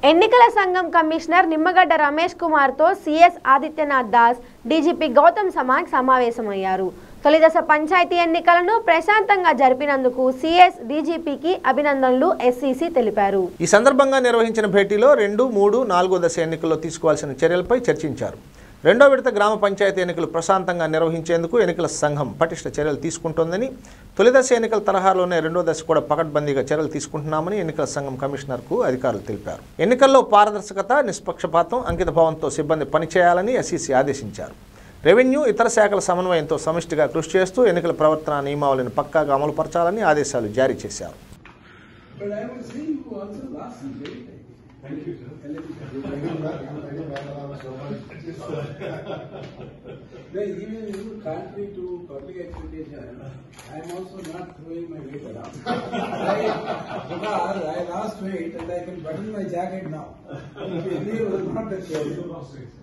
ఎన్నికల సంఘం కమిషనర్ నిమ్మగడ్డ రమేష్ కుమార్తో సిఎస్ ఆదిత్యనాథ్ దాస్ డీజీపీ గౌతమ్ సమాగ్ సమావేశమయ్యారు తొలిదశ పంచాయతీ ఎన్నికలను ప్రశాంతంగా జరిపినందుకు సిఎస్ డీజీపీకి అభినందనలు ఎస్సీసీ తెలిపారు ఈ సందర్భంగా నిర్వహించిన భేటీలో రెండు మూడు నాలుగో దశ ఎన్నికల్లో తీసుకోవాల్సిన చర్యలపై చర్చించారు రెండో విడత గ్రామ పంచాయతీ ఎన్నికలు ప్రశాంతంగా నిర్వహించేందుకు ఎన్నికల సంఘం పటిష్ట చర్యలు తీసుకుంటోందని తొలి దశ ఎన్నికల తరహాలోనే రెండో దశ కూడా పకడ్బందీగా చర్యలు తీసుకుంటున్నామని ఎన్నికల సంఘం కమిషనర్కు అధికారులు తెలిపారు ఎన్నికల్లో పారదర్శకత నిష్పక్షపాతం అంకితభావంతో సిబ్బంది పనిచేయాలని ఎస్ఈసీ ఆదేశించారు రెవెన్యూ ఇతర శాఖల సమన్వయంతో సమిష్టిగా కృషి చేస్తూ ఎన్నికల ప్రవర్తన నియమావళిని పక్కాగా అమలుపరచాలని ఆదేశాలు జారీ చేశారు But I will see you also last Sunday. Thank you, sir. No, even you, contrary to public expectation, I am also not throwing my weight around. I, because I lost weight and I can button my jacket now. If you leave, will not touch you.